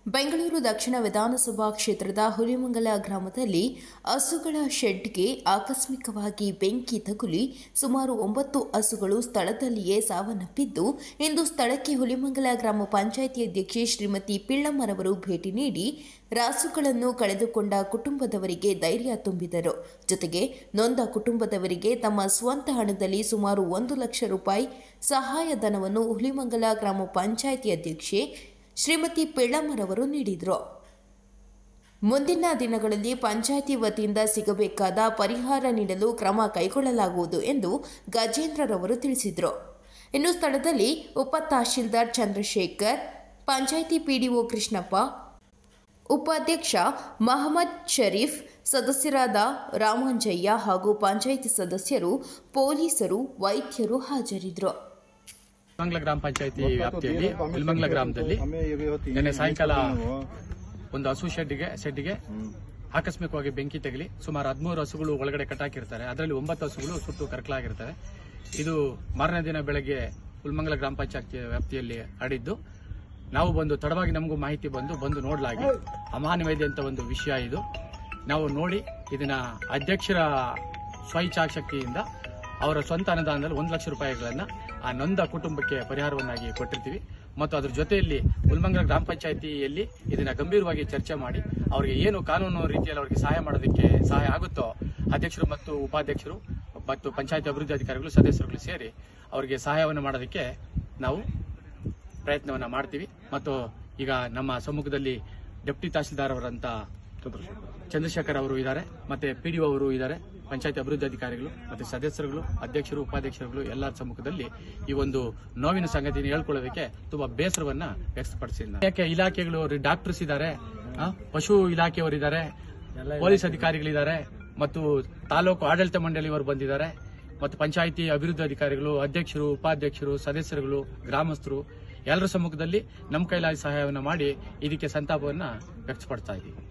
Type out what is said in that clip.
ಬೆಂಗಳೂರು ದಕ್ಷಿಣ ವಿಧಾನಸಭಾ ಕ್ಷೇತ್ರದ ಹುಲಿಮಂಗಲ ಗ್ರಾಮದಲ್ಲಿ ಹಸುಗಳ ಶೆಡ್ಗೆ ಆಕಸ್ಮಿಕವಾಗಿ ಬೆಂಕಿ ತಗುಲಿ ಸುಮಾರು ಒಂಬತ್ತು ಹಸುಗಳು ಸ್ಥಳದಲ್ಲಿಯೇ ಸಾವನ್ನಪ್ಪಿದ್ದು ಇಂದು ಸ್ಥಳಕ್ಕೆ ಹುಲಿಮಂಗಲ ಗ್ರಾಮ ಪಂಚಾಯಿತಿ ಅಧ್ಯಕ್ಷೆ ಶ್ರೀಮತಿ ಪಿಳ್ಳಮ್ಮರವರು ಭೇಟಿ ನೀಡಿ ರಾಸುಗಳನ್ನು ಕಳೆದುಕೊಂಡ ಕುಟುಂಬದವರಿಗೆ ಧೈರ್ಯ ತುಂಬಿದರು ಜೊತೆಗೆ ನೊಂದ ಕುಟುಂಬದವರಿಗೆ ತಮ್ಮ ಸ್ವಂತ ಹಣದಲ್ಲಿ ಸುಮಾರು ಒಂದು ಲಕ್ಷ ರೂಪಾಯಿ ಸಹಾಯಧನವನ್ನು ಹುಲಿಮಂಗಲ ಗ್ರಾಮ ಪಂಚಾಯಿತಿ ಅಧ್ಯಕ್ಷೆ ಶ್ರೀಮತಿ ಪಿಳ್ಳಮ್ಮರವರು ನೀಡಿದರು ಮುಂದಿನ ದಿನಗಳಲ್ಲಿ ಪಂಚಾಯಿತಿ ವತಿಯಿಂದ ಸಿಗಬೇಕಾದ ಪರಿಹಾರ ನೀಡಲು ಕ್ರಮ ಕೈಗೊಳ್ಳಲಾಗುವುದು ಎಂದು ಗಜೇಂದ್ರರವರು ತಿಳಿಸಿದರು ಇನ್ನು ಸ್ಥಳದಲ್ಲಿ ಉಪ ತಹಶೀಲ್ದಾರ್ ಚಂದ್ರಶೇಖರ್ ಪಂಚಾಯಿತಿ ಪಿಡಿಒ ಕೃಷ್ಣಪ್ಪ ಉಪಾಧ್ಯಕ್ಷ ಮಹಮ್ಮದ್ ಶರೀಫ್ ಸದಸ್ಯರಾದ ರಾಮಾಂಜಯ್ಯ ಹಾಗೂ ಪಂಚಾಯಿತಿ ಸದಸ್ಯರು ಪೊಲೀಸರು ವೈದ್ಯರು ಹಾಜರಿದ್ದರು ಮಂಗಲ ಗ್ರಾಮ ಪಂಚಾಯತಿ ವ್ಯಾಪ್ತಿಯಲ್ಲಿ ಇಲ್ಮಂಗಲ ಗ್ರಾಮದಲ್ಲಿ ನಿನ್ನೆ ಸಾಯಂಕಾಲ ಒಂದು ಹಸು ಶೆಡ್ಗೆ ಶೆಡ್ಗೆ ಆಕಸ್ಮಿಕವಾಗಿ ಬೆಂಕಿ ತಗಲಿ ಸುಮಾರು ಹದಿಮೂರು ಹಸುಗಳು ಒಳಗಡೆ ಕಟ್ಟಾಕಿರ್ತಾರೆ ಅದರಲ್ಲಿ ಒಂಬತ್ತು ಹಸುಗಳು ಸುಟ್ಟು ಕರಕಲಾಗಿರ್ತವೆ ಇದು ಮಾರನೇ ದಿನ ಬೆಳಗ್ಗೆ ಉಲ್ಮಂಗಲ ಗ್ರಾಮ ಪಂಚಾಯತಿ ವ್ಯಾಪ್ತಿಯಲ್ಲಿ ಹರಡಿದ್ದು ನಾವು ಬಂದು ತಡವಾಗಿ ನಮಗೂ ಮಾಹಿತಿ ಬಂದು ಬಂದು ನೋಡಲಾಗಿ ಅಮಾನವೇದಿ ಅಂತ ಒಂದು ವಿಷಯ ಇದು ನಾವು ನೋಡಿ ಇದನ್ನ ಅಧ್ಯಕ್ಷರ ಸ್ವಇಚ್ಛಾಶಕ್ತಿಯಿಂದ ಅವರ ಸ್ವಂತ ಅನುದಾನದಲ್ಲಿ ಒಂದು ಲಕ್ಷ ರೂಪಾಯಿಗಳನ್ನ ಆ ನೊಂದ ಕುಟುಂಬಕ್ಕೆ ಪರಿಹಾರವನ್ನಾಗಿ ಕೊಟ್ಟಿರ್ತೀವಿ ಮತ್ತು ಅದ್ರ ಜೊತೆಯಲ್ಲಿ ಉಲ್ಮಂಗಲ ಗ್ರಾಮ ಪಂಚಾಯಿತಿಯಲ್ಲಿ ಇದನ್ನ ಗಂಭೀರವಾಗಿ ಚರ್ಚೆ ಮಾಡಿ ಅವರಿಗೆ ಏನು ಕಾನೂನು ರೀತಿಯಲ್ಲಿ ಅವರಿಗೆ ಸಹಾಯ ಮಾಡೋದಕ್ಕೆ ಸಹಾಯ ಆಗುತ್ತೋ ಅಧ್ಯಕ್ಷರು ಮತ್ತು ಉಪಾಧ್ಯಕ್ಷರು ಮತ್ತು ಪಂಚಾಯತ್ ಅಭಿವೃದ್ಧಿ ಅಧಿಕಾರಿಗಳು ಸದಸ್ಯರುಗಳು ಸೇರಿ ಅವರಿಗೆ ಸಹಾಯವನ್ನು ಮಾಡೋದಕ್ಕೆ ನಾವು ಪ್ರಯತ್ನವನ್ನ ಮಾಡ್ತೀವಿ ಮತ್ತು ಈಗ ನಮ್ಮ ಸಮ್ಮುಖದಲ್ಲಿ ಡೆಪ್ಟಿ ತಹಸೀಲ್ದಾರ್ ಅವರಂತ ಚಂದ್ರಶೇಖರ್ ಅವರು ಇದ್ದಾರೆ ಮತ್ತೆ ಪಿಡಿಒ ಅವರು ಇದ್ದಾರೆ ಪಂಚಾಯತ್ ಅಭಿವೃದ್ಧಿ ಅಧಿಕಾರಿಗಳು ಮತ್ತೆ ಸದಸ್ಯರುಗಳು ಅಧ್ಯಕ್ಷರು ಉಪಾಧ್ಯಕ್ಷರುಗಳು ಎಲ್ಲರ ಸಮ್ಮುಖದಲ್ಲಿ ಈ ಒಂದು ನೋವಿನ ಸಂಗತಿಯನ್ನು ಹೇಳ್ಕೊಳ್ಳೋದಕ್ಕೆ ತುಂಬಾ ಬೇಸರವನ್ನ ವ್ಯಕ್ತಪಡಿಸಿದ್ದಾರೆ ಯಾಕೆ ಇಲಾಖೆಗಳು ಡಾಕ್ಟರ್ಸ್ ಇದ್ದಾರೆ ಆ, ಪಶು ಇಲಾಖೆಯವರು ಇದ್ದಾರೆ ಪೊಲೀಸ್ ಅಧಿಕಾರಿಗಳಿದ್ದಾರೆ ಮತ್ತು ತಾಲೂಕು ಆಡಳಿತ ಮಂಡಳಿಯವರು ಬಂದಿದ್ದಾರೆ ಮತ್ತು ಪಂಚಾಯಿತಿ ಅಭಿವೃದ್ಧಿ ಅಧಿಕಾರಿಗಳು ಅಧ್ಯಕ್ಷರು ಉಪಾಧ್ಯಕ್ಷರು ಸದಸ್ಯರುಗಳು ಗ್ರಾಮಸ್ಥರು ಎಲ್ಲರ ಸಮ್ಮುಖದಲ್ಲಿ ನಮ್ಮ ಕೈಲಾದ ಸಹಾಯವನ್ನು ಮಾಡಿ ಇದಕ್ಕೆ ಸಂತಾಪವನ್ನು ವ್ಯಕ್ತಪಡ್ತಾ ಇದ್ದೀವಿ